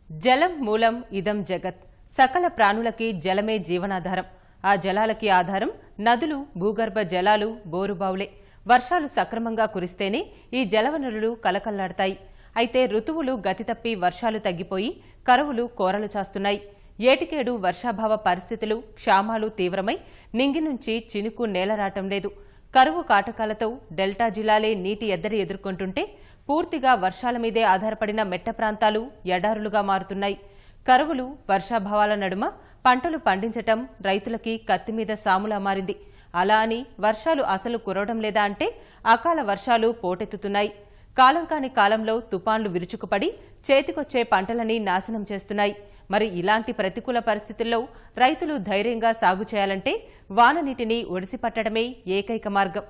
జలం మూలం ఇదం జగత్ సకల ప్రాణులకి జలమే జీవనాధారం ఆ జలాలకి ఆధారం నదులు భూగర్భ జలాలు బోరుబావులే వర్షాలు సక్రమంగా కురిస్తేనే ఈ జలవనరులు కలకల్లాడతాయి అయితే ఋతువులు గతి తప్పి వర్షాలు తగ్గిపోయి కరువులు కోరలు చాస్తున్నాయి ఏటికేడు వర్షాభావ పరిస్థితులు క్షామాలు తీవ్రమై నింగి నుంచి చినుకు నేలరాటం లేదు కరువు కాటకాలతో డెల్టా జిల్లాలే నీటి ఎద్దడి ఎదుర్కొంటుంటే పూర్తిగా వర్షాల మీదే ఆధారపడిన మెట్ట ప్రాంతాలు ఎడారులుగా మారుతున్నాయి కరువులు వర్షాభావాల నడుమ పంటలు పండించటం రైతులకి కత్తి మీద సాములా మారింది అలా అని వర్షాలు అసలు కురవడం లేదా అంటే అకాల వర్షాలు పోటెత్తుతున్నాయి కాలం కాని కాలంలో తుపాన్లు విరుచుకుపడి చేతికొచ్చే పంటలని నాశనం చేస్తున్నాయి మరి ఇలాంటి ప్రతికూల పరిస్థితుల్లో రైతులు ధైర్యంగా సాగు చేయాలంటే వాన నీటిని ఒడిసిపట్టడమే ఏకైక మార్గం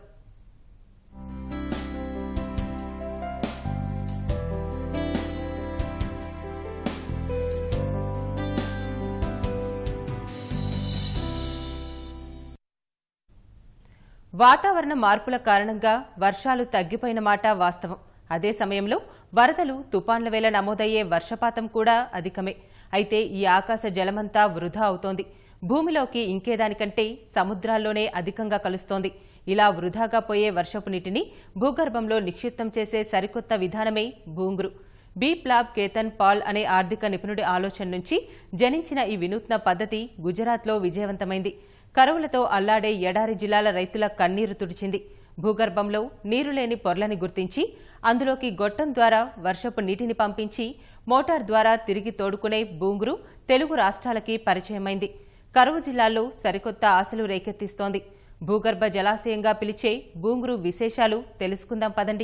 వాతావరణ మార్పుల కారణంగా వర్షాలు తగ్గిపోయిన మాట వాస్తవం అదే సమయంలో వరదలు తుపాన్ల వేళ నమోదయ్యే వర్షపాతం కూడా అధికమే అయితే ఈ ఆకాశ జలమంతా వృధా అవుతోంది భూమిలోకి ఇంకేదానికంటే సముద్రాల్లోనే అధికంగా కలుస్తోంది ఇలా వృధాగా పోయే వర్షపు నీటిని భూగర్భంలో నిక్షిప్తం చేసే సరికొత్త విధానమే భూంగ్రు బీప్లాబ్ కేతన్ పాల్ అనే ఆర్థిక నిపుణుడి ఆలోచన నుంచి జనించిన ఈ వినూత్న పద్ధతి గుజరాత్లో విజయవంతమైంది కరువులతో అల్లాడే ఎడారి జిల్లాల రైతుల కన్నీరు తుడిచింది భూగర్భంలో నీరు లేని పొరలని గుర్తించి అందులోకి గొట్టం ద్వారా వర్షపు నీటిని పంపించి మోటార్ ద్వారా తిరిగి తోడుకునే బూంగురు తెలుగు రాష్ట్రాలకి పరిచయమైంది కరువు జిల్లాల్లో సరికొత్త ఆశలు రేకెత్తిస్తోంది భూగర్భ జలాశయంగా పిలిచే బూంగురు విశేషాలు తెలుసుకుందాం పదండి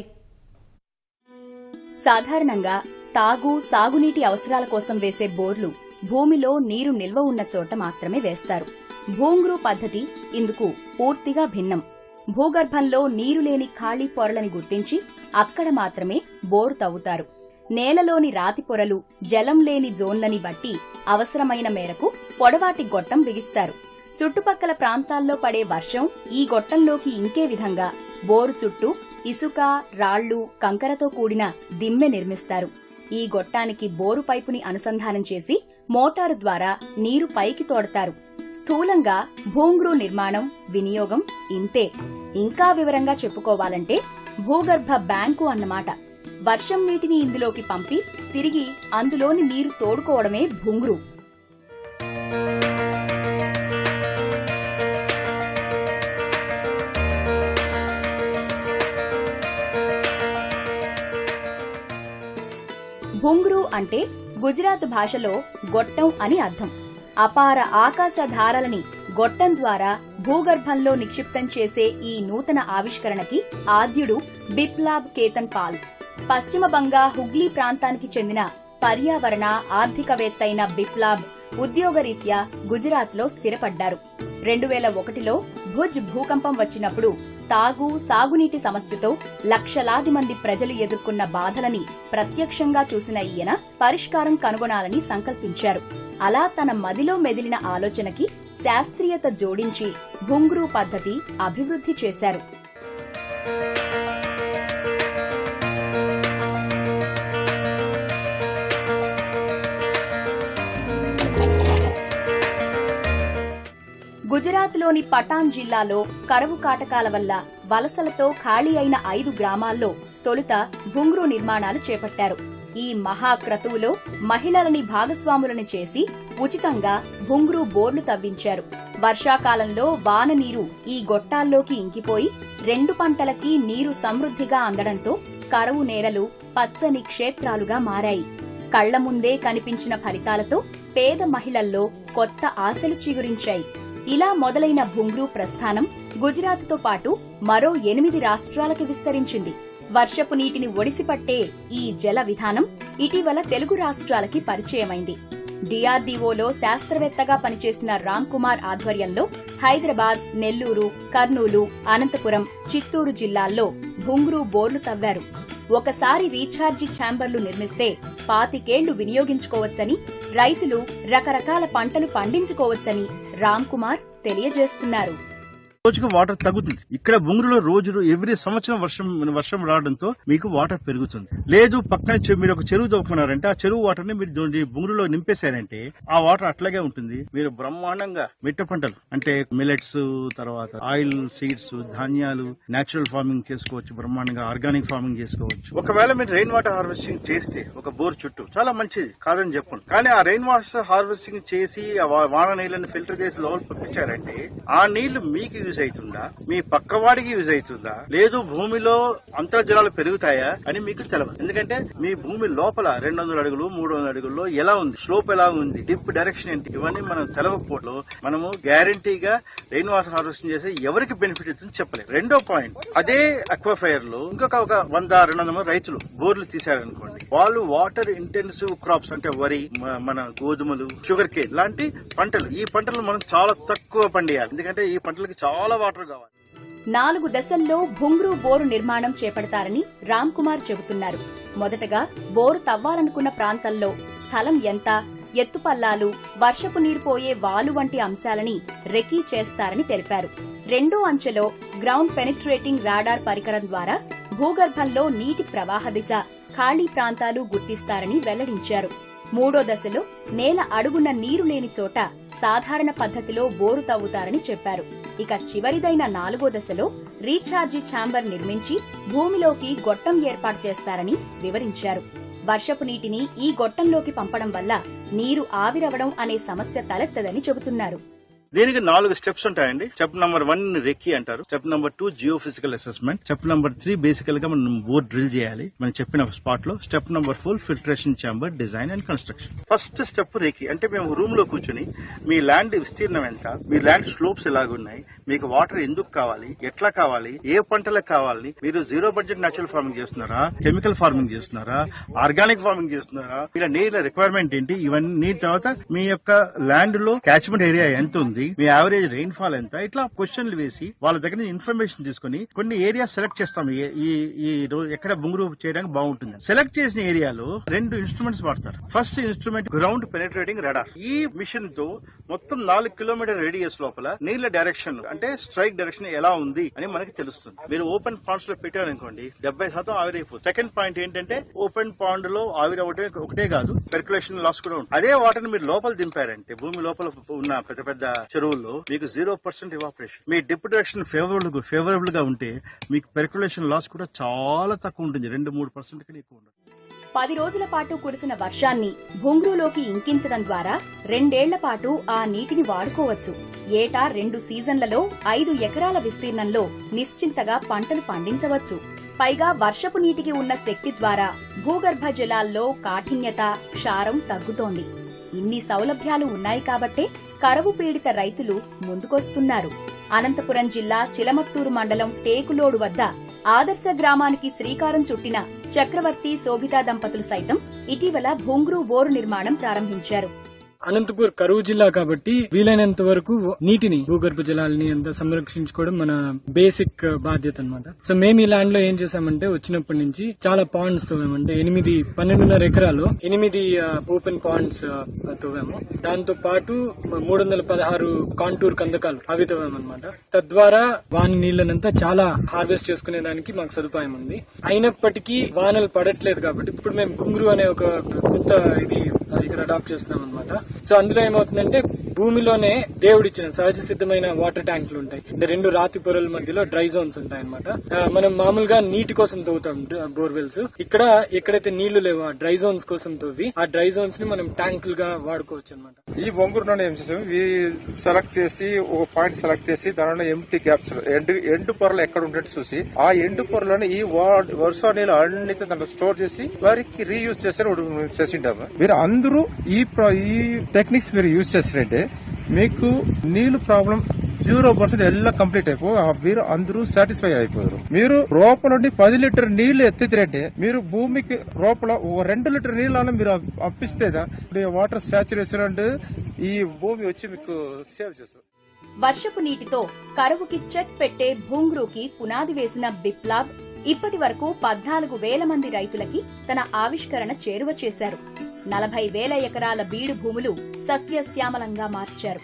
సాధారణంగా తాగు సాగునీటి అవసరాల కోసం వేసే బోర్లు భూమిలో నీరు నిల్వ ఉన్న చోట మాత్రమే వేస్తారు భూంగ్రు పద్ధతి ఇందుకు పూర్తిగా భిన్నం భూగర్భంలో నీరు లేని ఖాళీ పొరలని గుర్తించి అక్కడ మాత్రమే బోరు తవ్వుతారు నేలలోని రాతి పొరలు జలం లేని జోన్లని బట్టి అవసరమైన మేరకు పొడవాటి గొట్టం బిగిస్తారు చుట్టుపక్కల ప్రాంతాల్లో పడే వర్షం ఈ గొట్టంలోకి ఇంకే విధంగా బోరు చుట్టూ ఇసుక రాళ్లు కంకరతో కూడిన దిమ్మె నిర్మిస్తారు ఈ గొట్టానికి బోరు పైపుని అనుసంధానం చేసి మోటారు ద్వారా నీరు పైకి తోడతారు స్థూలంగా భూంగ్రు నిర్మాణం వినియోగం ఇంతే ఇంకా వివరంగా చెప్పుకోవాలంటే భూగర్భ బ్యాంకు అన్నమాట వర్షం నీటిని ఇందులోకి పంపి తిరిగి అందులోని నీరు తోడుకోవడమే భూంగ్రు భుంగ్రు అంటే గుజరాత్ భాషలో గొట్టం అని అర్థం అపార ఆకాశ ధారలని గొట్టం ద్వారా భూగర్భంలో నిక్షిప్తం చేసే ఈ నూతన ఆవిష్కరణకి ఆద్యుడు బిప్లాబ్ కేతన్ పాల్ పశ్చిమ బంగా హుగ్లీ ప్రాంతానికి చెందిన పర్యావరణ ఆర్థికవేత్తైన బిప్లాబ్ ఉద్యోగరీత్యా గుజరాత్లో స్థిరపడ్డారు రెండు వేల ఒకటిలో భుజ్ భూకంపం వచ్చినప్పుడు తాగు సాగునీటి సమస్యతో లక్షలాది మంది ప్రజలు ఎదుర్కొన్న బాధలని ప్రత్యక్షంగా చూసిన ఈయన పరిష్కారం కనుగొనాలని సంకల్పించారు అలా తన మదిలో మెదిలిన ఆలోచనకి శాస్త్రీయత జోడించి భుంగ్రూ పద్ధతి అభివృద్ధి చేశారు గుజరాత్లోని పటాన్ జిల్లాలో కరువు కాటకాల వల్ల వలసలతో ఖాళీ అయిన ఐదు గ్రామాల్లో తొలుత భుంగ్రు నిర్మాణాలు చేపట్టారు ఈ మహాక్రతువులో మహిళలని భాగస్వాములను చేసి ఉచితంగా భుంగ్రు బోర్లు తవ్వించారు వర్షాకాలంలో వాన నీరు ఈ గొట్టాల్లోకి ఇంకిపోయి రెండు పంటలకి నీరు సమృద్ధిగా అందడంతో కరువు నేలలు పచ్చని క్షేత్రాలుగా మారాయి కళ్ల ముందే కనిపించిన ఫలితాలతో పేద మహిళల్లో కొత్త ఆశలు చిగురించాయి ఇలా మొదలైన భుంగ్రూ ప్రస్థానం గుజరాత్తో పాటు మరో ఎనిమిది రాష్ట్రాలకి విస్తరించింది వర్షపు నీటిని ఒడిసిపట్టే ఈ జల విధానం ఇటీవల తెలుగు రాష్ట్రాలకి పరిచయమైంది డిఆర్డీఓలో శాస్త్రవేత్తగా పనిచేసిన రామ్ కుమార్ ఆధ్వర్యంలో హైదరాబాద్ నెల్లూరు కర్నూలు అనంతపురం చిత్తూరు జిల్లాల్లో భుంగ్రూ బోర్లు తవ్వారు ఒకసారి రీఛార్జి ఛాంబర్లు నిర్మిస్తే పాతికేళ్లు వినియోగించుకోవచ్చని రైతులు రకరకాల పంటలు పండించుకోవచ్చని రామ్ కుమార్ తెలియజేస్తున్నారు రోజుకి వాటర్ తగ్గుతుంది ఇక్కడ బుంగురులో రోజు ఎవ్రీ సంవత్సరం వర్షం వర్షం రావడంతో మీకు వాటర్ పెరుగుతుంది లేదు పక్కన చె- మీరు ఒక చెరువు తవ్వుకున్నారంటే ఆ చెరువు వాటర్ ని మీరు దో- బుంగురులో నింపేశారంటే ఆ వాటర్ అట్లాగే ఉంటుంది మీరు బ్రహ్మాండంగా మిట్ట పంటలు అంటే మిలెట్స్ తర్వాత ఆయిల్ సీడ్స్ ధాన్యాలు నేచురల్ ఫార్మింగ్ చేసుకోవచ్చు బ్రహ్మాండంగా ఆర్గానిక్ ఫార్మింగ్ చేసుకోవచ్చు ఒకవేళ మీరు రెయిన్ వాటర్ హార్వెస్టింగ్ చేస్తే ఒక బోర్ చుట్టూ చాలా మంచిది కాదని చెప్పండి కానీ ఆ రెయిన్ వాటర్ హార్వెస్టింగ్ చేసి ఆ వా- వాన నీళ్ళని ఫిల్టర్ చేసి లోపల పంపించారంటే ఆ నీళ్లు మీకు యూజ్ అవుతుందా మీ పక్కవాడికి యూజ్ అవుతుందా లేదు భూమిలో అంతర్జలాలు పెరుగుతాయా అని మీకు తెలియదు ఎందుకంటే మీ భూమి లోపల రెండు వందల అడుగులు మూడు వందల అడుగుల్లో ఎలా ఉంది స్లోప్ ఎలా ఉంది డిప్ డైరెక్షన్ ఏంటి ఇవన్నీ మనం తెలవకపోవడంలో మనము గ్యారంటీగా రెయిన్ వాటర్ హార్వెస్టింగ్ చేస్తే ఎవరికి బెనిఫిట్ అవుతుందో చెప్పలేము రెండో పాయింట్ అదే అక్వాఫైర్ లో ఇంకొక ఒక వంద రెండు వందల మంది రైతులు బోర్లు తీశారనుకోండి వాళ్ళు వాటర్ ఇంటెన్సివ్ క్రాప్స్ అంటే వరి మ- మన గోధుమలు షుగర్ కేన్ లాంటి పంటలు ఈ పంటలు మనం చాలా తక్కువ పండియాలి ఎందుకంటే ఈ పంటలకి చాలా వాటర్ కావాలి నాలుగు దశల్లో భుంగ్రూ బోరు నిర్మాణం చేపడతారని రామ్ కుమార్ చెబుతున్నారు మొదటగా బోరు తవ్వాలనుకున్న ప్రాంతంలో స్థలం ఎంత ఎత్తుపల్లాలు వర్షపు నీరు పోయే వాలు వంటి అంశాలని రెకీ చేస్తారని తెలిపారు రెండో అంచెలో గ్రౌండ్ పెనిట్రేటింగ్ రాడార్ పరికరం ద్వారా భూగర్భంలో నీటి ప్రవాహ దిశ ఖాళీ ప్రాంతాలు గుర్తిస్తారని వెల్లడించారు మూడో దశలో నేల అడుగున నీరు లేని చోట సాధారణ పద్ధతిలో బోరు తవ్వుతారని చెప్పారు ఇక చివరిదైన నాలుగో దశలో రీఛార్జి ఛాంబర్ నిర్మించి భూమిలోకి గొట్టం ఏర్పాటు చేస్తారని వివరించారు వర్షపు నీటిని ఈ గొట్టంలోకి పంపడం వల్ల నీరు ఆవిరవడం అనే సమస్య తలెత్తదని చెబుతున్నారు దీనికి నాలుగు స్టెప్స్ ఉంటాయండి స్టెప్ నంబర్ వన్ రెక్కి అంటారు step number two geophysical assessment step number three బేసికల్ గా మనం బోర్ డ్రిల్ చేయాలి మనం చెప్పిన స్పాట్ లో step number four filtration chamber design and construction first step recce అంటే మేము రూమ్ లో కూర్చుని మీ ల్యాండ్ విస్తీర్ణం ఎంత మీ ల్యాండ్ స్లోప్స్ ఎలాగున్నాయి మీకు వాటర్ ఎందుకు కావాలి ఎట్లా కావాలి ఏ పంటలకు కావాలి మీరు జీరో బడ్జెట్ నేచురల్ ఫార్మింగ్ చేస్తున్నారా కెమికల్ ఫార్మింగ్ చేస్తున్నారా ఆర్గానిక్ ఫార్మింగ్ చేస్తున్నారా ఇలా నీళ్ళ రిక్వైర్మెంట్ ఏంటి ఇవన్నీ నీటి తర్వాత మీ యొక్క ల్యాండ్ లో క్యాచ్మెంట్ ఏరియా ఎంత ఉంది మీ యావరేజ్ రెయిన్ ఫాల్ ఎంత ఇట్లా క్వశ్చన్లు వేసి వాళ్ళ దగ్గర నుంచి ఇన్ఫర్మేషన్ తీసుకుని కొన్ని ఏరియా సెలెక్ట్ చేస్తాం ఈ- ఈ ఈ రో- ఎక్కడ బొంగురు చేయడానికి బాగుంటుంది సెలెక్ట్ చేసిన ఏరియాలో రెండు ఇన్స్ట్రుమెంట్స్ వాడతారు first instrument ground penetrating radar ఈ మిషన్ తో మొత్తం నాలుగు కిలోమీటర్ రేడియస్ లోపల నీళ్ల డైరెక్షన్ అంటే స్ట్రైక్ డైరెక్షన్ ఎలా ఉంది అని మనకి తెలుస్తుంది మీరు ఓపెన్ పాండ్స్ లో పెట్టారనుకోండి డెబ్బై శాతం ఆవిరైపోతుంది సెకండ్ పాయింట్ ఏంటంటే ఓపెన్ పాండ్ లో ఆవిరవటమే ఒకటే కాదు పెర్కులేషన్ లాస్ కూడా ఉంటుంది అదే వాటర్ మీరు లోపల దింపారంటే భూమి లోపల ఉన్న పెద్ద పెద్ద చెరువుల్లో మీకు జీరో పర్సెంట్ ఇవాపరేషన్ మీ డిప్ డైరెక్షన్ ఫేవరబుల్ ఫేవరబుల్ గా ఉంటే మీకు పెర్కులేషన్ లాస్ కూడా చాలా తక్కువ ఉంటుంది రెండు మూడు పర్సెంట్ కన్నా ఎక్కువ ఉండదు పది రోజుల పాటు కురిసిన వర్షాన్ని భుంగ్రూలోకి ఇంకించడం ద్వారా రెండేళ్ల పాటు ఆ నీటిని వాడుకోవచ్చు ఏటా రెండు సీజన్లలో ఐదు ఎకరాల విస్తీర్ణంలో నిశ్చింతగా పంటలు పండించవచ్చు పైగా వర్షపు నీటికి ఉన్న శక్తి ద్వారా భూగర్భ జలాల్లో కాఠిన్యత క్షారం తగ్గుతోంది ఇన్ని సౌలభ్యాలు ఉన్నాయి కాబట్టే కరవు పీడిత రైతులు ముందుకొస్తున్నారు అనంతపురం జిల్లా చిలమత్తూరు మండలం టేకులోడు వద్ద ఆదర్శ గ్రామానికి శ్రీకారం చుట్టిన చక్రవర్తి శోభితా దంపతులు సైతం ఇటీవల భూంగ్రూ బోరు నిర్మాణం ప్రారంభించారు అనంతపూర్ కరువు జిల్లా కాబట్టి వీలైనంత వరకు నీటిని భూగర్భ జలాలని అంతా సంరక్షించుకోవడం మన బేసిక్ బాధ్యత అన్నమాట సో మేము ఈ ల్యాండ్ లో ఏం చేసామంటే వచ్చినప్పటి నుంచి చాలా పాండ్స్ తవ్వామంటే ఎనిమిది పన్నెండున్నర ఎకరాలు ఎనిమిది ఓపెన్ పాండ్స్ తవ్వాము దాంతో పాటు మూడు వందల పదహారు కాంటూర్ కందకాలు అవి తవ్వామన్నమాట తద్వారా వాని నీళ్ళనంతా చాలా హార్వెస్ట్ చేసుకునే దానికి మాకు సదుపాయం ఉంది అయినప్పటికీ వానలు పడట్లేదు కాబట్టి ఇప్పుడు మేము గుంగురు అనే ఒక కొత్త ఇది ఇక్కడ అడాప్ట్ చేస్తున్నాం అనమాట సో అందులో ఏమవుతుందంటే భూమిలోనే దేవుడిచ్చిన సహజ సిద్ధమైన వాటర్ ట్యాంకులు ఉంటాయి అంటే రెండు రాతి పొరల మధ్యలో డ్రై జోన్స్ ఉంటాయి అనమాట మనం మామూలుగా నీటి కోసం తవ్వుతాం బోర్వెల్స్ ఇక్కడ ఎక్కడైతే నీళ్లు లేవో ఆ డ్రై జోన్స్ కోసం తవ్వి ఆ డ్రై జోన్స్ ని మనం ట్యాంకులుగా వాడుకోవచ్చు అనమాట ఈ బొంగురులోనే ఏం చేసాము ఇవి సెలెక్ట్ చేసి ఒక పాయింట్ సెలెక్ట్ చేసి దానిలో ఎంటీ గ్యాప్స్ ఎండు ఎండు పొరలు ఎక్కడ ఉండేది చూసి ఆ ఎండు పొరలను ఈ వా- వర్ష నీళ్ళు అన్నిటి దాంట్లో స్టోర్ చేసి వారికి రీయూజ్ చేసి చేసిండాము మీరు అందరూ ఈ ప్ర- ఈ టెక్నిక్స్ మీరు యూజ్ చేస్తారంటే మీకు నీళ్లు ప్రాబ్లం జీరో పర్సెంట్ ఎలా కంప్లీట్ అయిపో ఆ మీరు అందరూ సాటిస్ఫై అయిపోయారు మీరు లోపల నుండి పది లీటర్ నీళ్లు ఎత్తితే మీరు భూమికి లోపల ఓ రెండు లీటర్ నీళ్ళని మీరు అప్పిస్తేదా వాటర్ సాచురేషన్ అంటే ఈ భూమి వచ్చి మీకు సేవ్ చేస్తారు వర్షపు నీటితో కరువుకి చెక్ పెట్టే భూంగ్రూకి పునాది వేసిన బిప్లాబ్ ఇప్పటి వరకు పద్నాలుగు వేల మంది రైతులకి తన ఆవిష్కరణ చేరువ చేశారు నలభై వేల ఎకరాల బీడు భూములు సస్యశ్యామలంగా మార్చారు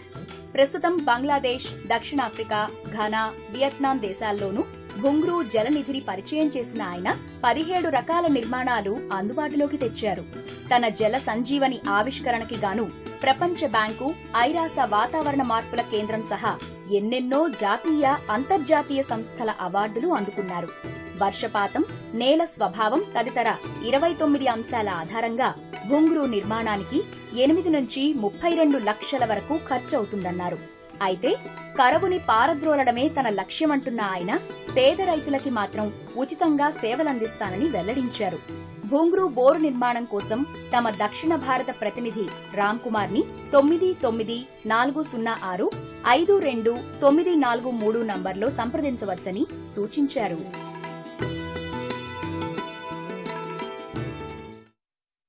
ప్రస్తుతం బంగ్లాదేశ్ దక్షిణాఫ్రికా ఘనా వియత్నాం దేశాల్లోనూ ఘుంగ్రూ జలనిధిని పరిచయం చేసిన ఆయన పదిహేడు రకాల నిర్మాణాలు అందుబాటులోకి తెచ్చారు తన జల సంజీవని ఆవిష్కరణకి గాను ప్రపంచ బ్యాంకు ఐరాస వాతావరణ మార్పుల కేంద్రం సహా ఎన్నెన్నో జాతీయ అంతర్జాతీయ సంస్థల అవార్డులు అందుకున్నారు వర్షపాతం నేల స్వభావం తదితర ఇరవై తొమ్మిది అంశాల ఆధారంగా భుంగ్రూ నిర్మాణానికి ఎనిమిది నుంచి ముప్పై రెండు లక్షల వరకు ఖర్చవుతుందన్నారు అయితే కరవుని పారద్రోలడమే తన లక్ష్యమంటున్న ఆయన పేద రైతులకి మాత్రం ఉచితంగా సేవలందిస్తానని వెల్లడించారు భూంగ్రూ బోరు నిర్మాణం కోసం తమ దక్షిణ భారత ప్రతినిధి రామ్ కుమార్ ని తొమ్మిది తొమ్మిది నాలుగు సున్నా ఆరు ఐదు రెండు తొమ్మిది నాలుగు మూడు నంబర్లో సంప్రదించవచ్చని సూచించారు